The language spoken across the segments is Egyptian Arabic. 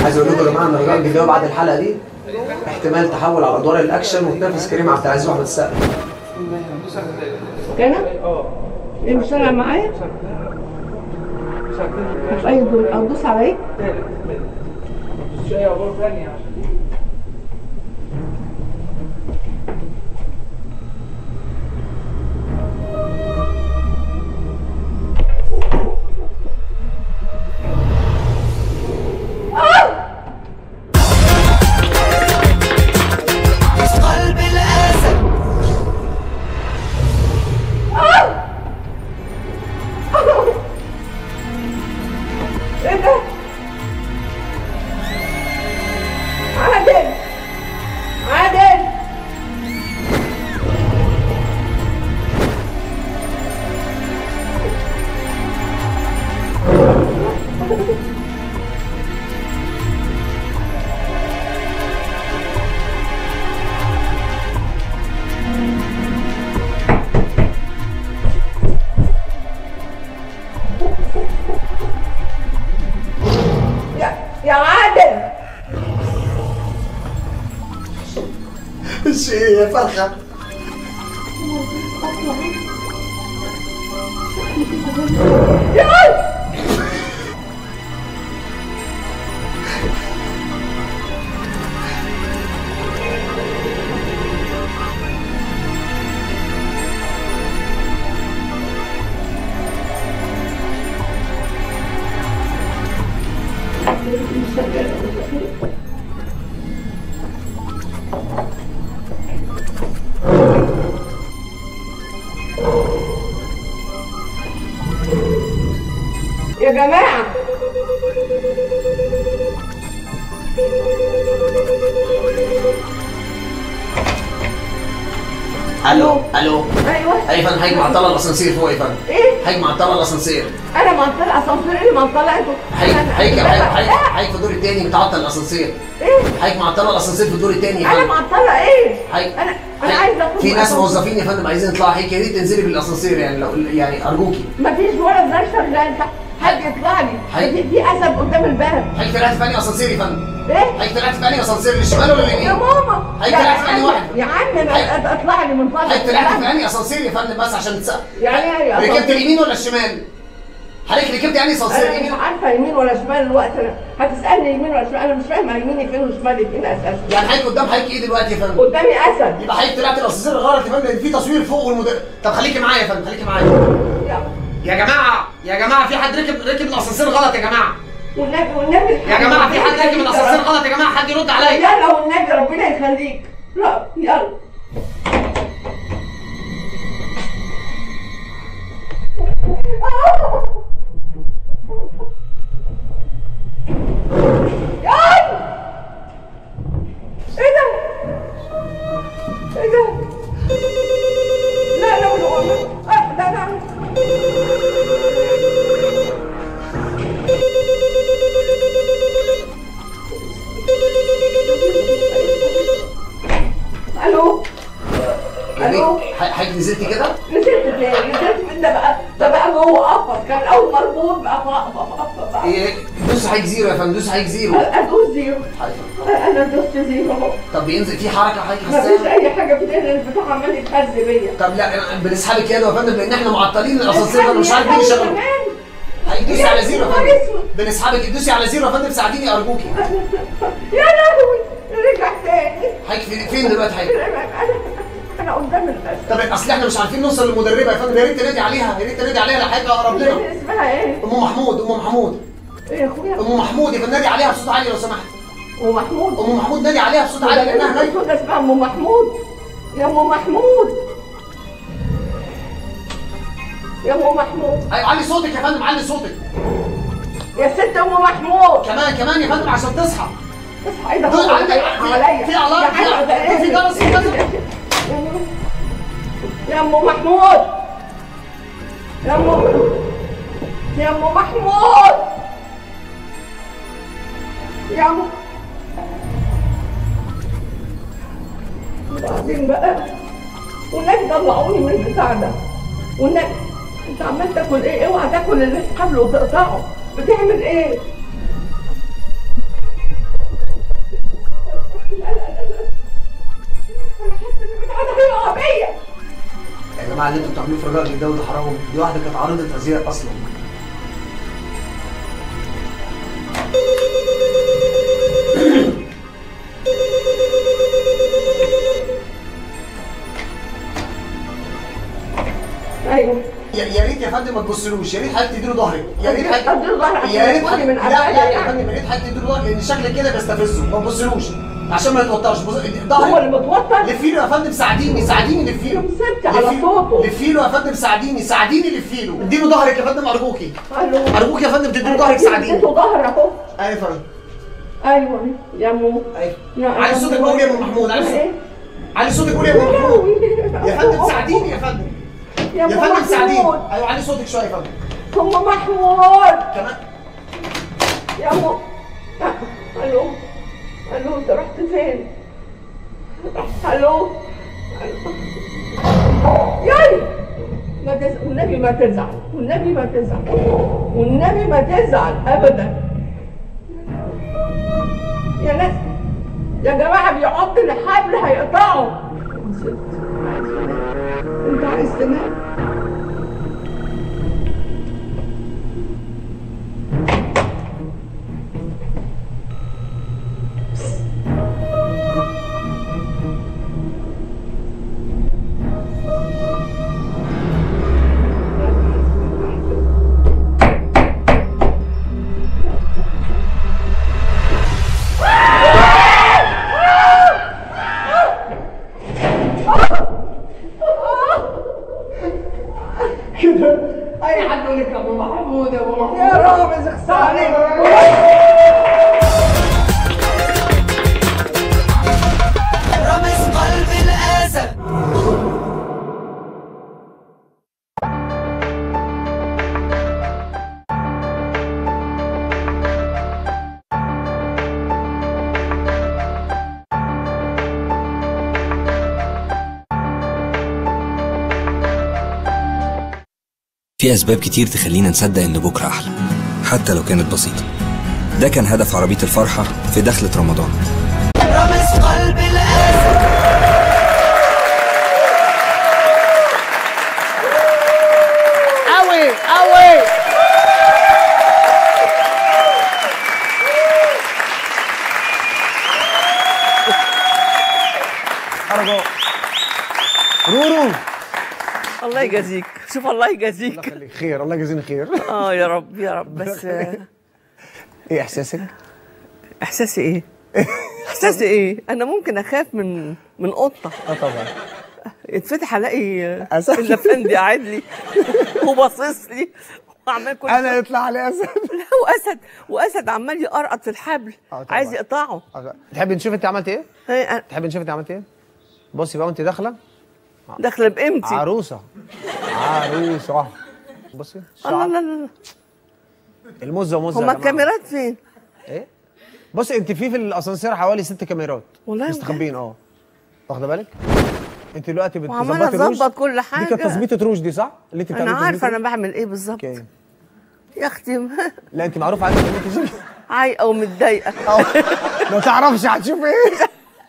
عايز اقول لكم يا جماعه ان رجاء الجداوي بعد الحلقه دي احتمال تحول على ادوار الاكشن وتنافس كريم عبد العزيز واحمد السقا كده؟ ايه مش فارقه معايا؟ في اي دور ادوس على ايه؟ قلب الأسد ايه ده؟ عادل عادل يا يا عادل ايش ايه يا فرخه يا عادل يا جماعة الو الو ايوه اي فندم حضرتك معطله الاسانسير فوق يا فندم ايه حضرتك معطله الاسانسير انا منطقة اسانسير ايه المنطقة انتوا حضرتك أنا- حضرتك أنا- حضرتك حضرتك في الدور الثاني بتعطل الاسانسير ايه حضرتك معطله الاسانسير في الدور الثاني يا انا فندم معطلة ايه حضرتك انا انا عايزة اخد في ناس أسانسير. موظفين يا فندم عايزين يطلعوا حضرتك يا ريت تنزلي بالاسانسير يعني لو يعني ارجوكي مفيش ولا زي شغال حد يطلع لي حي. دي, دي اسد قدام الباب حضرتك طلعت في انهي اسانسير يا فندم ايه حضرتك طلعت في انهي اسانسير للشمال ولا يا لليمين ماما هي يا طلعت في أنهي عم- واحد؟ يا عم هي- انا اطلع لي من فضلك حضرتك طلعت في انهي اسانسير يا فندم بس عشان تسأل يعني ايه يا ركبت أسانسير؟ اليمين ولا الشمال حضرتك ركبت انهي اسانسير انا اليمين مش عارفه يمين ولا شمال الوقت انا هتسالني يمين ولا شمال انا مش فاهمه يميني فين وشمالي فين اساسا يعني حضرتك قدام حضرتك ايه دلوقتي يا فندم قدامي اسد يبقى حضرتك طلعت الاسانسير غلط يا فندم لان في تصوير فوق والمدير طب خليكي معايا يا فندم خليكي معايا يا- يا جماعه يا جماعه في حد ركب ركب الاسانسير غلط يا جماعه والنبي والنبي يا جماعه في حد ركب الاسانسير غلط يا جماعه حد يرد عليا يلا والنبي ربنا يخليك لا يلا ياي! ايه ده؟ ايه ده؟ لا لا لا لا لا لا الو الو حضرتك نزلتي كده نزلت تاني نزلت من ده بقى ده بقى جوه قفص كان الاول مربوط بقى ف- ف- إيه، دوس حضرتك زيرو يا فندم دوس حضرتك زيرو ادوس زيرو حضرتك. انا دوست زيرو اهو طب بينزل في حركه حضرتك مفيش حاساها اي حاجه في الدنيا البتاع عمال يتهز بيا طب لا بنسحبك يده يا فندم لان احنا معطلين الاسانسير ده مش عارف مين يشغل كمان هيدوسي على زيرو يا يا فندم أسود. بنسحبك دوسي على زيرو يا فندم ساعديني ارجوكي يا لهوي رجع تاني حضرتك في- فين دلوقتي حضرتك انا انا قدام الاسد طب اصل احنا مش عارفين نوصل للمدربه يا فندم يا ريت تنادي عليها يا ريت تنادي عليها لحاجه اقرب لنا اسمها ايه؟ ام محمود ام محمود ايه يا اخويا؟ ام محمود يبقى نادي عليها بصوت عالي لو سمحت ومحمود ام محمود نادي عليها بصوت عالي لانها نايمه ده اسمها ام محمود يا ام محمود يا ام محمود أيوة، علي صوتك يا فندم علي صوتك يا ست ام محمود كمان كمان يا فندم عشان تصحى اصحى ايه ده دول هو عندك- اللي في- حواليا في ألارم، يا في- حلوة ده في إيه؟ جرس، في جرس. يا ام محمود يا ام يا ام محمود يا ام وبعدين بقى والنبي طلعوني من البتاع ده والنبي انت عمال تاكل ايه اوعى تاكل اللي في قبله وتقطعه بتعمل ايه جماعه اللي انتوا بتعملوه في رجاء الجداوي ده حرام دي واحده كانت عارضه ازياء اصلا ايوه يا يا ريت يا فندم ما تبصلوش يا ريت حضرتك تديله ظهرك يا ريت حضرتك أديله ظهري عشان يا ريت يقولي حضرتك من لا أبعد لا يا يعني. فندم يا ريت حضرتك تديله ظهرك لان شكلك كده بيستفزه ما تبصلوش عشان ما يتوترش بص- هو اللي ظهرك متوتر لفيله يا فندم ساعديني ساعديني لفيله مسكت على لفي- صوته. لفيله يا فندم ساعديني ساعديني لفيله اديله ظهرك يا فندم ارجوكي الو ارجوك يا فندم تديله ظهرك ساعديني اديته ظهر اهو ايوه يا فندم ايوه يا مو ايوه لا، علي أنا صوتك مو- قول يا ام محمود علي صوتك إيه؟ علي صوتك قول يا ام محمود يا فندم ساعديني يا فندم يا يا ابو فندم ساعديني محمود ايوه علي صوتك شويه يا فندم هم محمود كمان يا ابو الو الو انت رحت فين؟ الو ياي ما تزعل والنبي ما تزعل والنبي ما تزعل والنبي ما تزعل ابدا يا ناس يا جماعه بيعض الحبل هيقطعه انت عايز تنام اي حد يقول لك ابو محمود يا ابو محمود يا رامز اخصى عليك رامز قلب الاسد في أسباب كتير تخلينا نصدق إن بكرة أحلى حتى لو كانت بسيطة ده كان هدف عربية الفرحة في دخلة رمضان رامز قلب الاسد قوي قوي أرجو رورو الله يجازيك شوف الله يجازيك خليك خير الله يجزيني خير اه يا رب يا رب بس آه، ايه احساسك؟ احساسي ايه احساسي ايه انا ممكن اخاف من من قطه اه طبعا يتفتح الاقي آه، أسد. الافندي قاعد لي وباصص لي وعمال كل انا يطلع لي اسد لا واسد واسد عمال يقرقط في الحبل آه، طبعا. عايز يقطعه تحب نشوف انت عملت ايه؟ هي- أنا تحب نشوف انت عملت ايه؟ بصي بقى وانت داخله داخله بقيمتي عروسه عروسه بصي الله شعر لا لا لا المزه مزه يا هما جماعة. الكاميرات فين؟ ايه بصي انت في في الاسانسير حوالي ست كاميرات والله مستخبيين اه واخده بالك انت دلوقتي وعمالة بتظبطي روج أظبط كل دي كانت حاجة. تظبيطه روج دي صح اللي انت انا بتعملي عارفه تظبيط انا بعمل ايه بالظبط روج؟ اوكي يا اختي لا انت معروف عنك ان انت شيك عايقه ومتضايقه أو ما تعرفش هتشوف ايه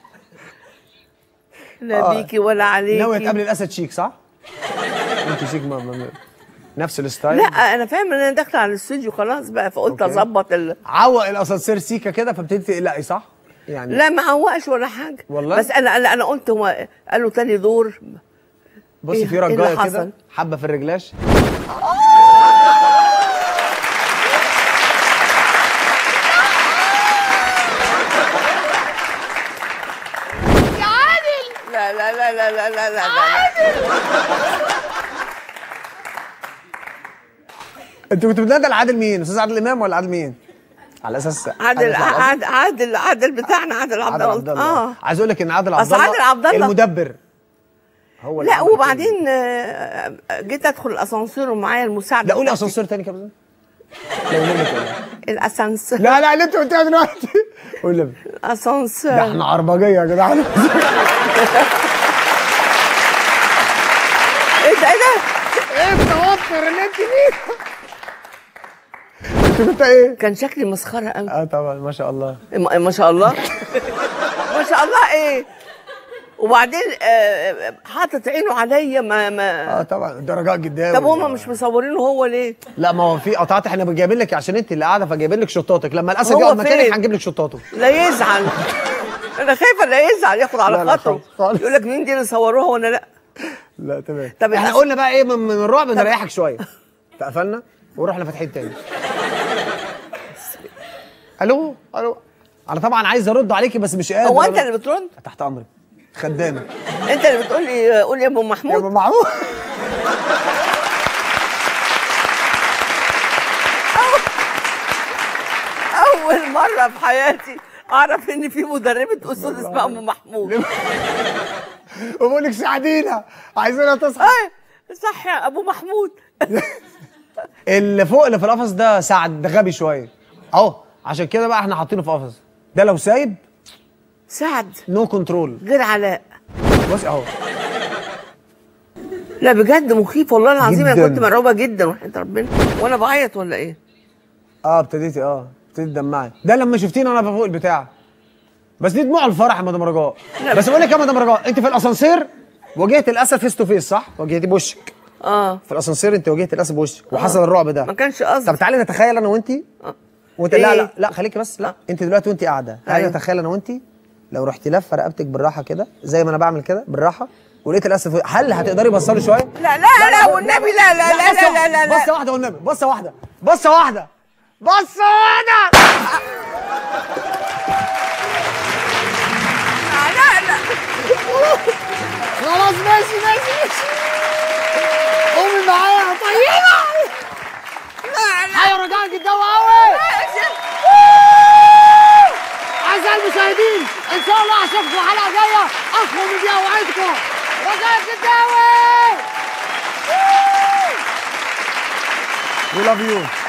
لا آه. بيكي ولا عليكي ناوي تقابلي الاسد شيك صح؟ انت شيك ما ما نفس الستايل لا انا فاهم ان انا داخله على الاستوديو خلاص بقى فقلت أوكي. اظبط ال... عوق الاسانسير سيكا كده فابتديتي تقلقي صح؟ يعني لا ما عوقش ولا حاجه والله؟ بس انا انا انا قلت هو قالوا تاني دور بصي إيه- في إيه اللي رجايه حصل؟ كده حبه في الرجلاش لا لا لا لا لا لا لا, لا. انت كنت بتنادى لعادل مين؟ استاذ عادل امام ولا عادل مين؟ على اساس عادل على أساس- عادل عادل عادل بتاعنا عادل عبد عادل عبد الله الله اه عايز اقول لك ان عادل عبد أصل الله عادل عبد الله- المدبر هو اللي لا عمل وبعدين آه، جيت ادخل الاسانسير ومعايا المساعده لا قولي بتاعتي. اسانسير تاني كده لو نمت ولا الاسانسير لا لا اللي انت قلتيها دلوقتي قول لي ده الاسانسير احنا عربجيه يا جدعان ايه ده ايه ده ايه التوتر اللي انت فيه انت كنت ايه؟ كان شكلي مسخره قوي اه طبعا ما شاء الله ما ما شاء الله ما شاء الله ايه وبعدين آه، حاطط عينه عليا ما ما اه طبعا درجات جداوي طب هما مش مصورينه هو ليه؟ لا ما هو في قطعات احنا جايبين لك عشان انت اللي قاعده فجايبين لك شطاتك لما الاسد هو يقعد مكانك فين؟ هنجيب لك شطاته لا يزعل انا خايفه لا يزعل ياخد على لا، لا، خاطره خالص. يقول لك مين دي اللي صوروها وانا لا لا تمام طب احنا الأس- قلنا بقى ايه من, من الرعب نريحك شويه فقفلنا ورحنا فاتحين تاني الو الو انا طبعا عايز ارد عليكي بس مش قادر هو انت اللي بترد؟ تحت امرك خدامه انت اللي بتقول لي قول يا ام يا محمود ابو معروف اول مره في حياتي اعرف ان في مدربه اسود اسمها ام محمود وبقول لك ساعدينا عايزينها تصحى ايه صح يا ابو محمود اللي فوق اللي في القفص ده سعد ده غبي شويه اهو عشان كده بقى احنا حاطينه في قفص ده لو سايب سعد نو كنترول غير علاء بص اهو لا بجد مخيف والله العظيم انا جداً. كنت مرعوبه جدا وحياه ربنا وانا بعيط ولا ايه؟ اه ابتديتي اه ابتديت تدمعي ده لما شفتيني انا فوق البتاع بس دي دموع الفرح يا مدام رجاء لا، بس بقول لك يا مدام رجاء انت في الاسانسير واجهت الاسد فيس تو فيس صح؟ واجهتي بوشك اه في الاسانسير انت واجهت الاسد بوشك وحصل الرعب ده ما كانش طب قصدي تعالي نتخيل انا وانت آه. وانت إيه؟ لا لا لا خليكي بس لا انت دلوقتي وانت قاعده تعالي أيوة. نتخيل انا وانت لو رحت لفه رقبتك بالراحه كده زي ما انا بعمل كده بالراحه ولقيت الاسد فوق. هل هتقدري بصلي شويه؟ لا لا لا والنبي لا لا لا لا لا لا لا بصه واحده والنبي بصه واحده بصه واحده بصه واحده لا لا خلاص ماشي ماشي ماشي قومي معايا طيبه ايوه رجعت الجو قوي اعزائي المشاهدين ان شاء الله اشوفكم حلقه جايه اقوى من دي اوعدكم رجعت الجو We love you.